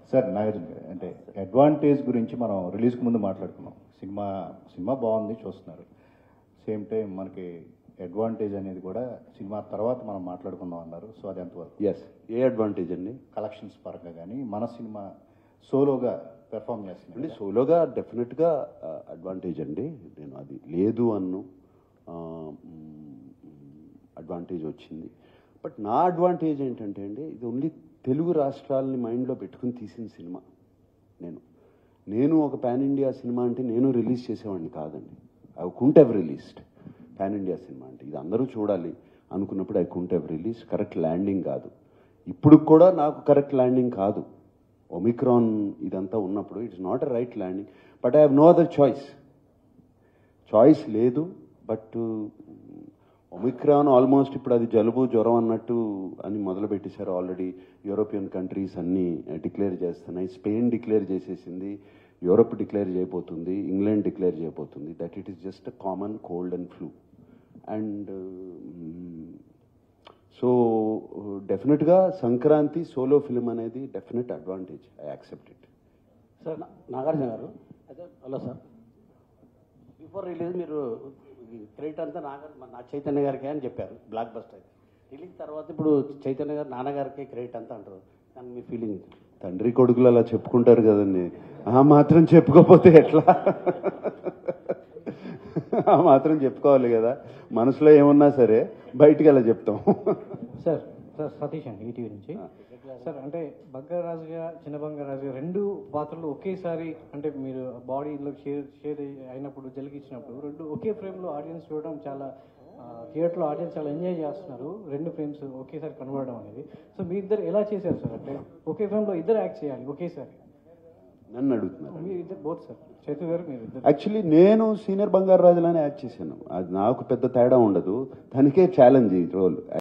sir Nagarjuna గారు అంటే advantage గురించి మనం రిలీజ్కి ముందు మాట్లాడుకున్నాం సినిమా సినిమా బాగుంది చూస్తున్నారు సేమ్ టైం మనకి అడ్వాంటేజ్ అనేది కూడా సినిమా తర్వాత మనం మాట్లాడుకుందాం అన్నారు సో అది ఎంతవరకు ఎస్ ఏ అడ్వాంటేజ్ అండి కలెక్షన్స్ పరంగా కానీ మన సినిమా సోలోగా పెర్ఫామ్ అంటే చేస్తుంది సోలోగా డెఫినెట్గా అడ్వాంటేజ్ అండి నేను అది లేదు అన్ను అడ్వాంటేజ్ వచ్చింది బట్ నా అడ్వాంటేజ్ ఏంటంటే అండి ఇది ఓన్లీ తెలుగు రాష్ట్రాలని మైండ్లో పెట్టుకుని తీసిన సినిమా నేను నేను ఒక పాన్ ఇండియా సినిమా అంటే నేను రిలీజ్ చేసేవాడిని కాదండి I couldn't have released pan India cinema అంటే ఇది అందరూ చూడాలి అనుకున్నప్పుడు I couldn't have release correct landing కాదు ఇప్పుడు కూడా నాకు కరెక్ట్ ల్యాండింగ్ కాదు ఒమిక్రాన్ ఇదంతా ఉన్నప్పుడు it's not a right landing but I have no other choice choice లేదు బట్ ఒమిక్రాన్ ఆల్మోస్ట్ ఇప్పుడు అది జలుబు జ్వరం అన్నట్టు అని మొదలు పెట్టేశారు ఆల్రెడీ యూరోపియన్ కంట్రీస్ అన్నీ డిక్లేర్ చేస్తున్నాయి స్పెయిన్ డిక్లేర్ చేసేసింది యూరోప్ డిక్లేర్ చేయబోతుంది ఇంగ్లాండ్ డిక్లేర్ చేయబోతుంది that it is just common cold and flu and so డెఫినెట్గా సంక్రాంతి సోలో ఫిలిం అనేది definite advantage I accept it sir నా- నాగార్జున గారు అయితే హలో సార్ బిఫోర్ రిలీజ్ మీరు క్రెడిట్ అంతా నాగార్ నా చైతన్య గారికి అని చెప్పారు బ్లాక్ బస్టర్ రిలీజ్ తర్వాత ఇప్పుడు చైతన్య గారు నాన్నగారికి క్రెడిట్ అంతా అంటారు దాని మీ ఫీలింగ్ తండ్రి కొడుకులు అలా చెప్పుకుంటారు కదండి ఆ మాత్రం చెప్పుకోకపోతే ఎట్లా ఆ మాత్రం చెప్పుకోవాలి కదా మనసులో ఏమున్నా సరే బయటికి అలా చెప్తాం సార్ సార్ సతీష్ అండి ఈటీవీ నుంచి సార్ అంటే బంగారాజుగా చిన్న బంగారాజుగా రెండు పాత్రలు ఒకేసారి అంటే మీరు బాడీలో షేర్ షేర్ అయినప్పుడు జరిగించినప్పుడు రెండు ఒకే ఫ్రేమ్లో ఆడియన్స్ చూడడం చాలా థియేటర్లో ఆడియన్స్ చాలా ఎంజాయ్ చేస్తున్నారు రెండు ఫ్రేమ్స్ ఒకేసారి కనబడడం అనేది సో మీ ఇద్దరు ఎలా చేశారు సార్ అంటే ఒకే ఫ్రేమ్లో ఇద్దరు యాక్ట్ చేయాలి ఒకేసారి నన్ను అడుగుతున్నారు మీరు ఇద్దరు బోత్ సార్ చైతు గారు మీరు ఇద్దరు యాక్చువల్లీ నేను సీనియర్ బంగారు రాజులానే యాక్ట్ చేశాను అది నాకు పెద్ద తేడా ఉండదు తనకే ఛాలెంజ్ ఈ రోల్